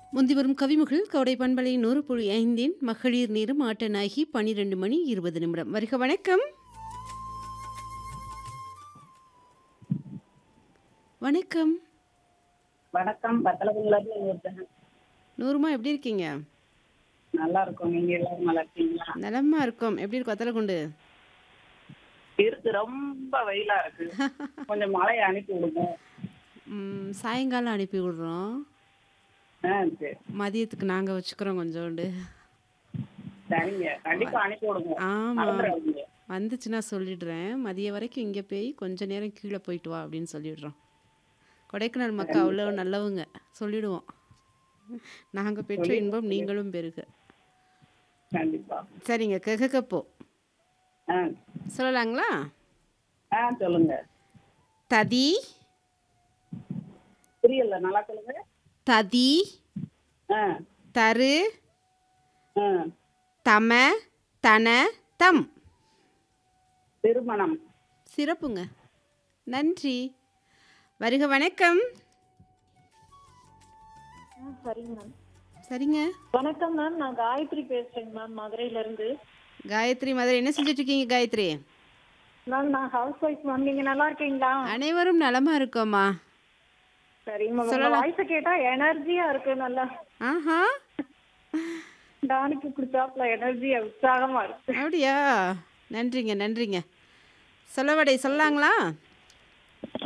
முந்தி வரும் கவிமகள் கவுடை பண்பலை நூறு புள்ளி ஐந்தின் மகளிர் நேரம் ஆட்டனாகி பனிரெண்டு மணி இருபது நிமிடம் வருக வணக்கம் வணக்கம் வணக்கம் பத்தலகுள்ள இருந்து ஒருத்தன் நூறுமா எப்படி இருக்கீங்க நல்லா இருக்கும் நீங்க எல்லாரும் நல்லா இருக்கீங்களா நலமா இருக்கோம் எப்படி இருக்கும் அத்தலகுண்டு இருக்கு ரொம்ப வெயிலா இருக்கு கொஞ்சம் மழையை அனுப்பி விடுங்க ம், சாயங்காலம் அனுப்பி விடுறோம் ஆ சரி மதியத்துக்கு நாங்கள் வச்சுக்கிறோம் கொஞ்சோண்டு சரிங்க கண்டிப்பா அனுப்பி விடுங்க ஆமாம் மறந்துடாதீங்க வந்துச்சுன்னா சொல்லிடுறேன் மதிய வரைக்கும் இங்கே போய் கொஞ்ச நேரம் கீழே போயிட்டு வா அப்படின்னு சொல்லிடுறோம் கொடைக்கானல் மக்கள் அவ்வளோ நல்லவங்க சொல்லிடுவோம் நாங்கள் பெற்ற இன்பம் நீங்களும் பெறுக கண்டிப்பா சரிங்க கெகக்கப்போ ஆ சொல்லலாங்களா ஆ சொல்லுங்க ததி புரியல நல்லா சொல்லுங்க ததி ஆ தரு ஆ தம தன தம் திருமணம் சிறப்புங்க நன்றி வருக வணக்கம் ஆ, சரிங்க மேம் சரிங்க வணக்கம் மேம் நான் காயத்ரி பேசுறேங்க மேம் மதுரையில இருந்து காயத்ரி மதுரை என்ன செஞ்சுட்டு இருக்கீங்க காயத்ரி மேம் நான் ஹவுஸ் ஒய்ஃப் மேம் நீங்க நல்லா இருக்கீங்களா அனைவரும் நலமா இருக்கோமா சரிங்க மேம் உங்க வாய்ஸ கேட்டா எனர்ஜியா இருக்கு நல்லா ஆஹா டானிக்கு குடிச்சாப்ல எனர்ஜியா உற்சாகமா இருக்கு அப்படியா நன்றிங்க நன்றிங்க சொல்லவடை சொல்லலாங்களா